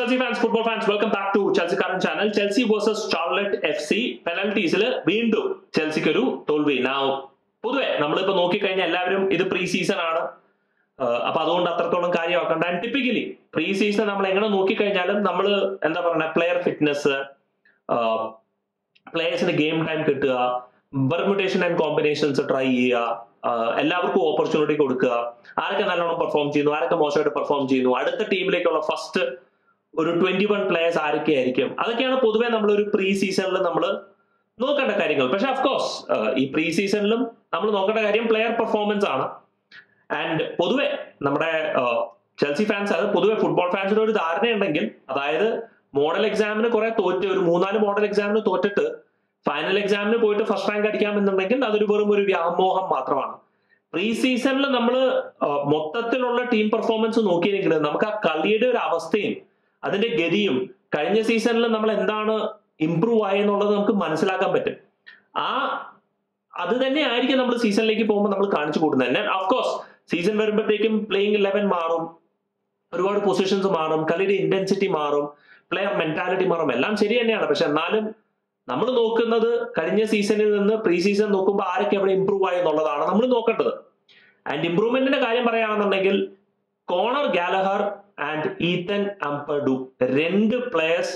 Chelsea fans, football fans, welcome back to Chelsea Current Channel. Chelsea versus Charlotte FC പെനൽറ്റീസിൽ വീണ്ടും ചെൽസിക്ക് ഒരു തോൽവി Now പൊതുവെ നമ്മളിപ്പോ നോക്കിക്കഴിഞ്ഞാൽ എല്ലാവരും ഇത് പ്രീ സീസൺ ആണ് ആഹ് അപ്പൊ അതുകൊണ്ട് അത്രത്തോളം കാര്യമാക്കണ്ട ആൻഡ് ടിപ്പിക്കലി പ്രീ സീസൺ നമ്മൾ എങ്ങനെ നോക്കിക്കഴിഞ്ഞാലും നമ്മൾ എന്താ പറയുക പ്ലെയർ ഫിറ്റ്നസ് പ്ലേയേഴ്സിന് ഗെയിം ടൈം കിട്ടുക ബെർമുട്ടേഷൻ ആൻഡ് കോമ്പിനേഷൻസ് ട്രൈ ചെയ്യുക ആഹ് എല്ലാവർക്കും ഓപ്പർച്യൂണിറ്റി കൊടുക്കുക ആരൊക്കെ നല്ലോണം പെർഫോം ചെയ്യുന്നു ആരൊക്കെ മോശമായിട്ട് പെർഫോം ചെയ്യുന്നു അടുത്ത ടീമിലേക്കുള്ള ഫസ്റ്റ് ഒരു ട്വന്റി വൺ പ്ലേയേഴ്സ് ആരൊക്കെ ആയിരിക്കും അതൊക്കെയാണ് പൊതുവെ നമ്മൾ ഒരു പ്രീ സീസണിൽ നമ്മൾ നോക്കേണ്ട കാര്യങ്ങൾ പക്ഷെ അഫ്കോഴ്സ് ഈ പ്രീ സീസണിലും നമ്മൾ നോക്കേണ്ട കാര്യം പ്ലെയർ പെർഫോമൻസ് ആണ് ആൻഡ് പൊതുവെ നമ്മുടെ ചെൽസി ഫാൻസ് അത് പൊതുവെ ഫുട്ബോൾ ഫാൻസിന് ഒരു ധാരണയുണ്ടെങ്കിൽ അതായത് മോഡൽ എക്സാമിന് കുറെ തോറ്റ് ഒരു മൂന്നാല് മോഡൽ എക്സാമിന് തോറ്റിട്ട് ഫൈനൽ എക്സാമിന് പോയിട്ട് ഫസ്റ്റ് റാങ്ക് അടിക്കാമെന്നുണ്ടെങ്കിൽ അതൊരു വെറും ഒരു വ്യാമോഹം മാത്രമാണ് പ്രീ സീസണിൽ നമ്മൾ മൊത്തത്തിലുള്ള ടീം പെർഫോമൻസ് നോക്കിയെങ്കിൽ നമുക്ക് ആ കളിയുടെ ഒരു അവസ്ഥയും അതിന്റെ ഗതിയും കഴിഞ്ഞ സീസണിൽ നമ്മൾ എന്താണ് ഇംപ്രൂവ് ആയെന്നുള്ളത് നമുക്ക് മനസ്സിലാക്കാൻ പറ്റും ആ അത് തന്നെ ആയിരിക്കും നമ്മൾ സീസണിലേക്ക് പോകുമ്പോൾ നമ്മൾ കാണിച്ചു കൂടുന്നത് അഫ്കോഴ്സ് സീസൺ വരുമ്പോഴത്തേക്കും പ്ലേയിങ് ഇലവൻ മാറും ഒരുപാട് പൊസിഷൻസ് മാറും കളിയുടെ ഇന്റൻസിറ്റി മാറും പ്ലെയർ മെന്റാലിറ്റി മാറും എല്ലാം ശരി തന്നെയാണ് പക്ഷെ എന്നാലും നമ്മൾ നോക്കുന്നത് കഴിഞ്ഞ സീസണിൽ നിന്ന് പ്രീ സീസൺ നോക്കുമ്പോൾ ആരൊക്കെ എവിടെ ഇമ്പ്രൂവ് ആയി എന്നുള്ളതാണ് നമ്മൾ നോക്കേണ്ടത് ആൻഡ് ഇംപ്രൂവ്മെന്റിന്റെ കാര്യം പറയുകയാണെന്നുണ്ടെങ്കിൽ Conor Gallagher and Ethan Ampadu രണ്ട് പ്ലെയേഴ്സ്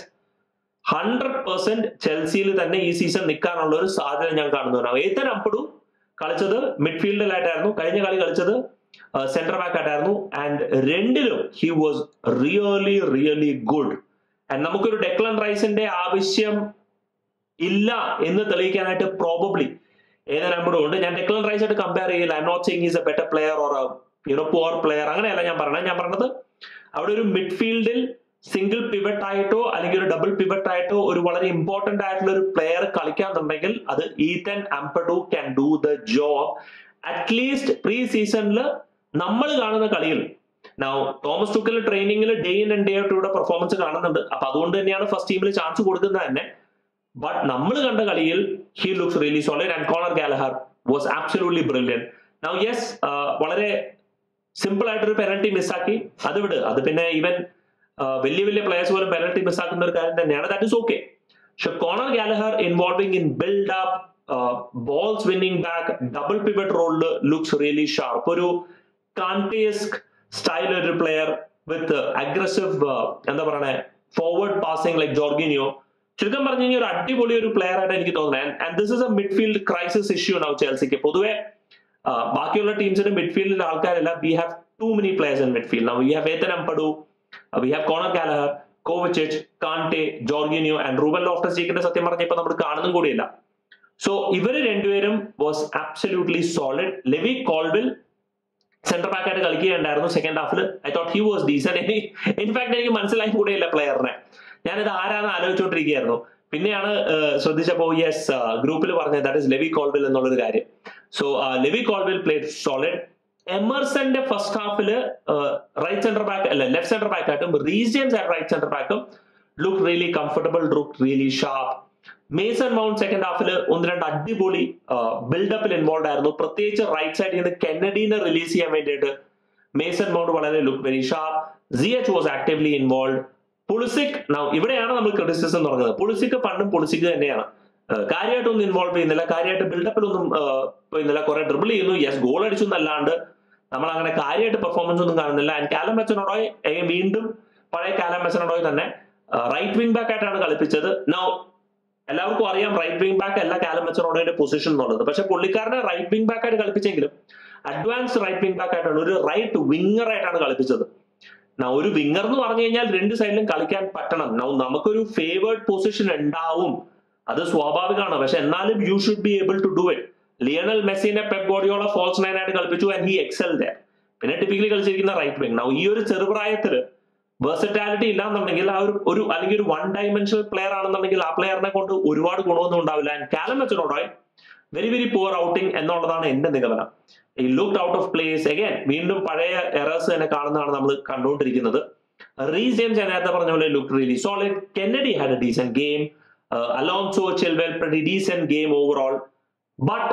ഹൺഡ്രഡ് പെർസെന്റ് ചെൽസിയിൽ തന്നെ ഈ സീസൺ നിൽക്കാനുള്ള ഒരു സാധ്യത ഞാൻ കാണുന്നതാണ് ഏത്തൻ അംപഡു കളിച്ചത് മിഡ്ഫീൽഡിലായിട്ടായിരുന്നു കഴിഞ്ഞ കളി കളിച്ചത് സെന്റർ ബാക്ക് ആയിട്ടായിരുന്നു ആൻഡ് രണ്ടിലും he was really really good and നമുക്കൊരു ഡെക്ലൻ റൈസിന്റെ ആവശ്യം ഇല്ല എന്ന് തെളിയിക്കാനായിട്ട് പ്രോബബ്ലി ഏത് നമ്പറും ഉണ്ട് ഞാൻ ഡെക്ലൻ റൈസ് ആയിട്ട് കമ്പയർ ചെയ്യില്ല I not saying is a better player or you know poor player അങ്ങനെയല്ല ഞാൻ പറഞ്ഞത് ഞാൻ പറഞ്ഞത് അവിടെ ഒരു മിഡ്ഫീൽഡിൽ സിംഗിൾ പിവറ്റ് ആയിട്ടോ അല്ലെങ്കിൽ ഒരു ഡബിൾ പിവറ്റ് ആയിട്ടോ ഒരു വളരെ ഇമ്പോർട്ടന്റ് ആയിട്ടുള്ള ഒരു പ്ലെയർ കളിക്കാന്നുണ്ടെങ്കിൽ അത് Ethan Ampadu can do the job at least pre സീസണിൽ നമ്മൾ കാണുന്ന കളികൾ നൗ തോമസ് ടുക്കൽ ട്രെയിനിങ്ങിൽ day in and day out ഇവിടെ പെർഫോമൻസ് കാണുന്നുണ്ട് അപ്പൊ അതുകൊണ്ട് തന്നെയാണ് ഫസ്റ്റ് ടീമിൽ ചാൻസ് കൊടുക്കുന്നത് തന്നെ ബട്ട് നമ്മൾ കണ്ട കളിയിൽ he looks really solid and Conor Gallagher was absolutely brilliant now yes വളരെ സിമ്പിൾ ആയിട്ടൊരു പെനൽറ്റി മിസ്സാക്കി അത് വിട് അത് പിന്നെ ഈവൻ വലിയ വലിയ പ്ലേയേഴ്സ് പോലും പെനൽറ്റി മിസ്സാക്കുന്ന ഒരു കാര്യം തന്നെയാണ് ദാറ്റ് ഇസ് ഓക്കെ പക്ഷെ Conor Gallagher involving in build up balls winning back double pivot റോളിൽ ലുക്സ് റിയലി ഷാർപ്പ് ഒരു കാൻറ്റേസ്ക് സ്റ്റൈൽ ഒരു പ്ലെയർ വിത്ത് അഗ്രസീവ് എന്താ പറയണേ ഫോർവേഡ് പാസിംഗ് ലൈക്ക് ജോർഗിനിയോ ചുരുക്കം പറഞ്ഞു കഴിഞ്ഞാൽ ഒരു അടിപൊളി ഒരു പ്ലെയർ ആയിട്ട് എനിക്ക് തോന്നുന്നത് and this is a midfield crisis issue ഉണ്ടാവും ചെൽസിക്ക് പൊതുവെ ബാക്കിയുള്ള ടീംസിന്റെ മിഡ്ഫീൽഡിൽ ആൾക്കാരല്ല we have too many players in midfield we have Ethan Ampadu we have Conor Gallagher Kovacic Kante Jorginho and Ruben Loftus ചീക്കിന്റെ സത്യം പറഞ്ഞ ഇപ്പൊ നമ്മൾ കാണുന്നും കൂടിയില്ല സോ ഇവര് രണ്ടുപേരും was absolutely solid Levi Colwill centre back ആയിട്ട് കളിക്കുകയുണ്ടായിരുന്നു സെക്കൻഡ് ഹാഫിൽ I thought he was decent in fact എനിക്ക് മനസ്സിലായി കൂടെയില്ല പ്ലെയറിനെ ഞാനിത് ആരാന്ന് ആലോചിച്ചുകൊണ്ടിരിക്കുകയായിരുന്നു പിന്നെയാണ് ശ്രദ്ധിച്ചപ്പോൾ യെസ് ഗ്രൂപ്പിൽ പറഞ്ഞത് ദാറ്റ് ഇസ് ലെവി കോൾവിൽ എന്നുള്ളൊരു കാര്യം so Levi Colwill played solid എമർസന്റെ ഫസ്റ്റ് ഹാഫില് റൈറ്റ് സെന്റർ ബാക്ക് അല്ല ലെഫ്റ്റ് സെന്റർ ബാക്ക് ആയിട്ടും റീജിയൻസ് ആയിട്ട് റൈറ്റ് സെന്റർ ബാക്കും look really comfortable look really sharp Mason Mount second ഹാഫിൽ ഒന്ന് രണ്ട് അടിപൊളി ബിൽഡപ്പിൽ ഇൻവോൾവ് ആയിരുന്നു പ്രത്യേകിച്ച് റൈറ്റ് സൈഡിൽ നിന്ന് കെന്നഡീനെ റിലീസ് ചെയ്യാൻ വേണ്ടിയിട്ട് മേസൺ മൗണ്ട് വളരെ ലുക്ക് വെരി ഷാർപ്പ് സി എച്ച് വാസ് ആക്റ്റീവ്ലി ഇൻവോൾവ് പുളിസിക് ഇവിടെയാണ് നമ്മൾ ക്രിറ്റിസിസം തുടങ്ങുന്നത് പുളിസിക്ക് പണ്ടും പുളിസിക്ക് തന്നെയാണ് കാര്യമായിട്ടൊന്നും ഇൻവോൾവ് ചെയ്യുന്നില്ല കാര്യമായിട്ട് ബിൽഡപ്പിലൊന്നും ചെയ്യുന്നില്ല കുറെ ഡ്രിബിൾ ചെയ്യുന്നു യെസ് ഗോൾ അടിച്ചു എന്നല്ലാണ്ട് നമ്മൾ അങ്ങനെ കാര്യമായിട്ട് പെർഫോമൻസ് ഒന്നും കാണുന്നില്ല ആൻഡ് കാലം മെച്ചനോടോയ് വീണ്ടും പഴയ കാലം മെച്ചനോടോയ് തന്നെ റൈറ്റ് വിംഗ് ബാക്ക് ആയിട്ടാണ് കളിപ്പിച്ചത് നോ എല്ലാവർക്കും അറിയാം റൈറ്റ് വിംഗ് ബാക്ക് അല്ല കാലം മെച്ചനോടോയുടെ പൊസിഷൻ എന്നുള്ളത് പക്ഷെ പുള്ളിക്കാരനെ റൈറ്റ് വിംഗ് ബാക്ക് ആയിട്ട് കളിപ്പിച്ചെങ്കിലും അഡ്വാൻസ് റൈറ്റ് വിംഗ് ബാക്ക് ആയിട്ടാണ് ഒരു റൈറ്റ് വിങ്ങർ ആയിട്ടാണ് കളിപ്പിച്ചത് നൗ ഒരു വിങ്ങർ എന്ന് പറഞ്ഞു കഴിഞ്ഞാൽ രണ്ട് സൈഡിലും കളിക്കാൻ പറ്റണം നൗ നമുക്കൊരു ഫേവേർഡ് പൊസിഷൻ ഉണ്ടാവും അത് സ്വാഭാവികമാണ് പക്ഷെ എന്നാലും you should be able to do it Lionel മെസ്സിനെ പെപ് ഗോഡിയോള ഫോൾസ് നയൻ ആയിട്ട് കളിപ്പിച്ചു ആൻഡ് ഹി എക്സൽ ദർ പിന്നെ ടിപ്പിക്കലി കളിച്ചിരിക്കുന്ന റൈറ്റ് വിങ് നൗ ഈ ഒരു ചെറുപ്രായത്തില് വേഴ്സറ്റാലിറ്റി ഇല്ലാന്നുണ്ടെങ്കിൽ ആ ഒരു ഒരു അല്ലെങ്കിൽ ഒരു വൺ ഡയമെൻഷണൽ പ്ലെയർ ആണെന്നുണ്ടെങ്കിൽ ആ പ്ലെയറിനെ കൊണ്ട് ഒരുപാട് ഗുണമൊന്നും ഉണ്ടാവില്ല ആൻഡ് കാലം വെച്ചനോടോയ് വെരി വെരി പുവർ ഔട്ടിംഗ് എന്നുള്ളതാണ് എന്റെ നിഗമനം ഈ looked out of place again വീണ്ടും പഴയ എറേഴ്സ് തന്നെ കാണുന്നതാണ് നമ്മൾ കണ്ടുകൊണ്ടിരിക്കുന്നത് റീസ് ജെയിംസ് ഞാൻ നേരത്തെ പറഞ്ഞ പോലെ look really solid Kennedy had a decent game Alonso Chilwell pretty decent game overall but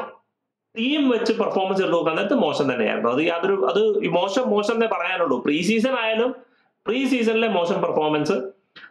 team വെച്ച് പെർഫോമൻസ് എടുത്ത് നോക്കാൻ നേരത്തെ മോശം തന്നെയായിരുന്നു അത് യാതൊരു അത് മോശം മോശം എന്നേ പറയാനുള്ളൂ പ്രീ സീസൺ ആയാലും പ്രീ സീസണിലെ മോശം പെർഫോമൻസ്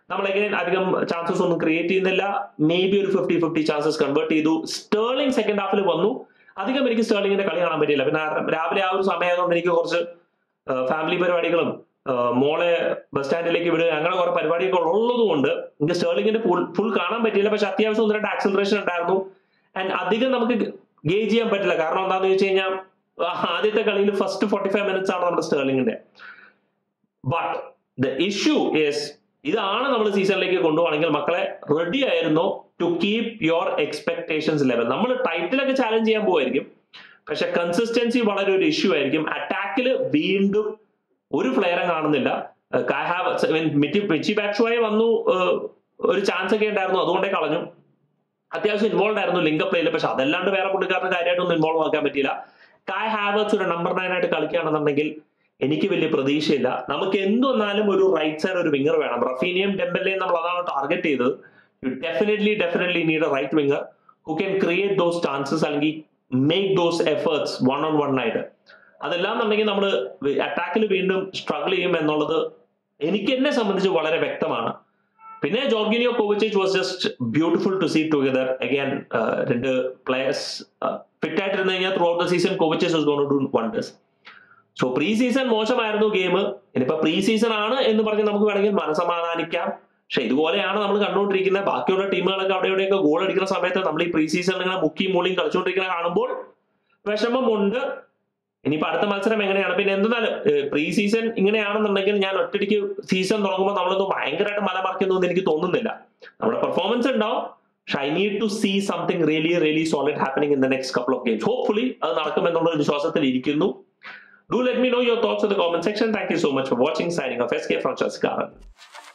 നമ്മളെങ്ങനെ അധികം ചാൻസസ് ഒന്നും ക്രിയേറ്റ് ചെയ്യുന്നില്ല മേ ബി ഒരു ഫിഫ്റ്റി ഫിഫ്റ്റി ചാൻസസ് കൺവേർട്ട് ചെയ്തു സ്റ്റേർലിംഗ് സെക്കൻഡ് ഹാഫിൽ വന്നു അധികം എനിക്ക് സ്റ്റേർലിംഗിന്റെ കളി കാണാൻ പറ്റിയില്ല പിന്നെ ആ രാവിലെ ആ ഒരു സമയമായതുകൊണ്ട് എനിക്ക് കുറച്ച് ഫാമിലി പരിപാടികളും ആ, മോളെ ബസ് സ്റ്റാൻഡിലേക്ക് വിടുക അങ്ങനെ കുറെ പരിപാടിയൊക്കെ ഉള്ളത് കൊണ്ട് എനിക്ക് സ്റ്റേർലിംഗിന്റെ ഫുൾ ഫുൾ കാണാൻ പറ്റിയില്ല പക്ഷെ അത്യാവശ്യം ഒന്ന് രണ്ട് ആക്സലറേഷൻ ഉണ്ടായിരുന്നു ആൻഡ് അധികം നമുക്ക് ഗേജ് ചെയ്യാൻ പറ്റില്ല കാരണം എന്താണെന്ന് ചോദിച്ചു കഴിഞ്ഞാൽ ആദ്യത്തെ കളിയിൽ ഫസ്റ്റ് ഫോർട്ടി ഫൈവ് മിനിറ്റ്സ് ആണ് നമ്മുടെ സ്റ്റേർലിംഗിന്റെ ബട്ട് ദ ഇഷ്യൂ ഇസ് ഇതാണ് നമ്മൾ സീസണിലേക്ക് കൊണ്ടുപോകണമെങ്കിൽ മക്കളെ റെഡി ആയിരുന്നു to keep your expectations level നമ്മൾ ടൈറ്റിലൊക്കെ ചാലഞ്ച് ചെയ്യാൻ പോവായിരിക്കും പക്ഷെ കൺസിസ്റ്റൻസി വളരെ ഒരു ഇഷ്യൂ ആയിരിക്കും അറ്റാക്കിൽ വീണ്ടും ഒരു പ്ലെയറും കാണുന്നില്ല മിച്ചി ബാറ്റ്സുമായി വന്നു ഏഹ്, ഒരു ചാൻസ് ഒക്കെ ഉണ്ടായിരുന്നു അതുകൊണ്ടേ കളഞ്ഞു അത്യാവശ്യം ഇൻവോൾവ് ആയിരുന്നു ലിങ്ക് പ്ലേയിൽ പക്ഷെ അതല്ലാണ്ട് വേറെ പുള്ളിക്കാരന് കാര്യമായിട്ടൊന്നും ഇൻവോൾവ് ആക്കാൻ പറ്റിയില്ല കായ് ഹാവേഴ്സ് ഒരു നമ്പർ നയൻ ആയിട്ട് കളിക്കുകയാണെന്നുണ്ടെങ്കിൽ എനിക്ക് വലിയ പ്രതീക്ഷയില്ല നമുക്ക് എന്ത് വന്നാലും ഒരു റൈറ്റ് സൈഡ് ഒരു വിങ്ങർ വേണം റഫീനിയും ഡെമ്പലിനെയും നമ്മൾ അതാണ് ടാർഗറ്റ് ചെയ്തത് you definitely definitely need a right winger who can create those chances അല്ലെങ്കിൽ make those efforts one on one ആയിട്ട് അതെല്ലാം എന്നുണ്ടെങ്കിൽ നമ്മൾ അറ്റാക്കിൽ വീണ്ടും സ്ട്രഗിൾ ചെയ്യും എന്നുള്ളത് എനിക്ക് എന്നെ സംബന്ധിച്ച് വളരെ വ്യക്തമാണ് പിന്നെ Jorginho Kovacic was just beautiful to see together again രണ്ട് പ്ലേയേഴ്സ് ഫിറ്റ് ആയിട്ടിരുന്നു കഴിഞ്ഞാൽ throughout the season Kovacic was gonna do wonders so pre season മോശമായിരുന്നു ഗെയിം ഇനിയിപ്പോ പ്രീ സീസൺ ആണ് എന്ന് പറഞ്ഞ് നമുക്ക് വേണമെങ്കിൽ മനസമാധാനിക്കാം പക്ഷെ ഇതുപോലെയാണ് നമ്മൾ കണ്ടുകൊണ്ടിരിക്കുന്നത് ബാക്കിയുള്ള ടീമുകളൊക്കെ അവിടെ ഇവിടെയൊക്കെ ഗോൾ അടിക്കുന്ന സമയത്ത് നമ്മൾ ഈ പ്രീ സീസണിൽ ഇങ്ങനെ മുക്കിയും മൂളിയും കളിച്ചുകൊണ്ടിരിക്കുന്ന കാണുമ്പോൾ വിഷമമുണ്ട് ഇനിയിപ്പോ അടുത്ത മത്സരം എങ്ങനെയാണ് പിന്നെ എന്തെന്നാലും പ്രീ സീസൺ ഇങ്ങനെയാണെന്നുണ്ടെങ്കിൽ ഞാൻ ഒറ്റയ്ക്ക് സീസൺ തുടങ്ങുമ്പോൾ നമ്മളൊന്നും ഭയങ്കരമായിട്ട് മലമറിക്കുന്നൊന്നും എനിക്ക് തോന്നുന്നില്ല നമ്മുടെ പെർഫോമൻസ് ഉണ്ടാവും പക്ഷെ I need to see something really really solid happening in the next couple of games hopefully അത് നടക്കുമെന്നുള്ള ഒരു വിശ്വാസത്തിൽ ഇരിക്കുന്നു do let me know your thoughts in the comment section thank you so much for watching signing off S K from ചസ്കാരൻ